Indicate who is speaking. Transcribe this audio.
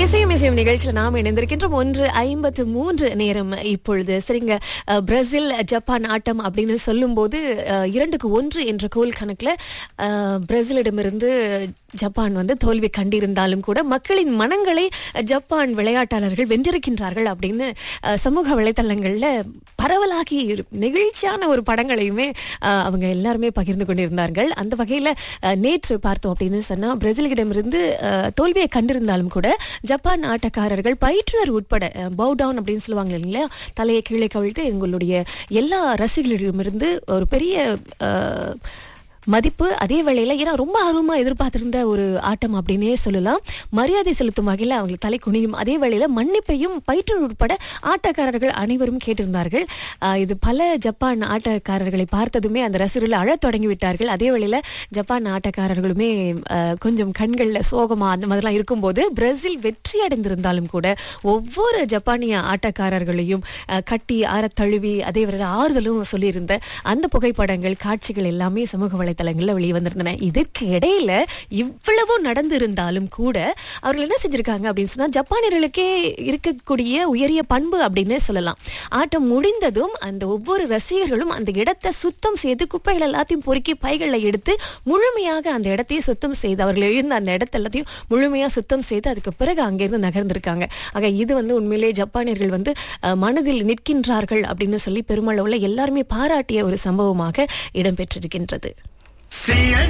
Speaker 1: இசையும் இசையும் நிகழ்ச்சியில் நாம் இணைந்திருக்கின்றோம் ஒன்று ஐம்பத்து மூன்று நேரம் இப்பொழுது சரிங்க அஹ், பிரேசில் ஜப்பான் ஆட்டம் அப்படின்னு சொல்லும்போது அஹ், இரண்டுக்கு ஒன்று என்ற கோல் கணக்குல அஹ், பிரேசிலிடமிருந்து ஜப்பான் வந்து தோல்வி கண்டிருந்தாலும் கூட மக்களின் மனங்களை ஜப்பான் விளையாட்டாளர்கள் வென்றிருக்கின்றார்கள் அப்படின்னு அஹ், சமூக வலைத்தளங்கள்ல பரவலாகி இரு- நெகிழ்ச்சியான ஒரு படங்களையுமே அஹ், அவங்க எல்லாருமே பகிர்ந்து கொண்டிருந்தார்கள் அந்த வகையில அஹ், நேற்று பார்த்தோம் அப்படின்னு சொன்னா பிரேசிலிடமிருந்து அஹ், தோல்வியை கண்டிருந்தாலும் கூட ஜப்பான் ஆட்டக்காரர்கள் பயிற்றுனர் உட்பட பவு டவுன் அப்படின்னு சொல்லுவாங்க இல்லைங்களா தலையை கீழே கவிழ்த்து எங்களுடைய எல்லா ரசிகர்களிடமிருந்து ஒரு பெரிய அஹ், மதிப்பு அதே வேளையில ஏன்னா ரொம்ப ஆர்வமா எதிர்பார்த்திருந்த ஒரு ஆட்டம் அப்படின்னே சொல்லலாம் மரியாதை செலுத்தும் வகையில் அவங்களுக்கு தலை குனியும் அதே வேளையில மன்னிப்பையும் பயிற்றுனர் உட்பட ஆட்டக்காரர்கள் அனைவரும் கேட்டிருந்தார்கள் ஆஹ் இது பல ஜப்பான் ஆட்டக்காரர்களை பார்த்ததுமே அந்த ரசிகர்கள் அழத் தொடங்கி விட்டார்கள் அதே வேளையில ஜப்பான் ஆட்டக்காரர்களுமே ஆஹ் கொஞ்சம் கண்கள்ல சோகமா அந்த மாதிரிலாம் இருக்கும்போது பிரேசில் வெற்றி அடைந்திருந்தாலும் கூட ஒவ்வொரு ஜப்பானிய ஆட்டக்காரர்களையும் ஆஹ் கட்டி ஆறத் தழுவி அதே வேளையில ஆறுதலும் சொல்லியிருந்த அந்த புகைப்படங்கள் காட்சிகள் எல்லாமே சமூக வலைத்தளங்கள்ல வெளியே வந்திருந்தன இதற்கு இடையில இவ்வளவு நடந்திருந்தாலும் கூட அவர்கள் என்ன செஞ்சிருக்காங்க அப்படின்னு சொன்னா ஜப்பானியர்களுக்கே இருக்கக்கூடிய உயரிய பண்பு அப்படின்னு சொல்லலாம் ஆட்டம் முடிந்ததும் அந்த ஒவ்வொரு ரசிகர்களும் அந்த இடத்தை சுத்தம் செய்து குப்பைகள் எல்லாத்தையும் பொறுக்கி பைகளில் எடுத்து முழுமையாக அந்த இடத்தையும் சுத்தம் செய்து அவர்கள் எழுந்த அந்த இடத்த எல்லாத்தையும் முழுமையா சுத்தம் செய்து அதுக்கு பிறகு அங்கிருந்து நகர்ந்திருக்காங்க ஆக இது வந்து உண்மையிலே ஜப்பானியர்கள் வந்து அஹ், மனதில் நிற்கின்றார்கள் அப்படின்னு சொல்லி பெருமளவுல எல்லாருமே பாராட்டிய ஒரு சம்பவமாக இடம்பெற்றிருக்கின்றது
Speaker 2: CN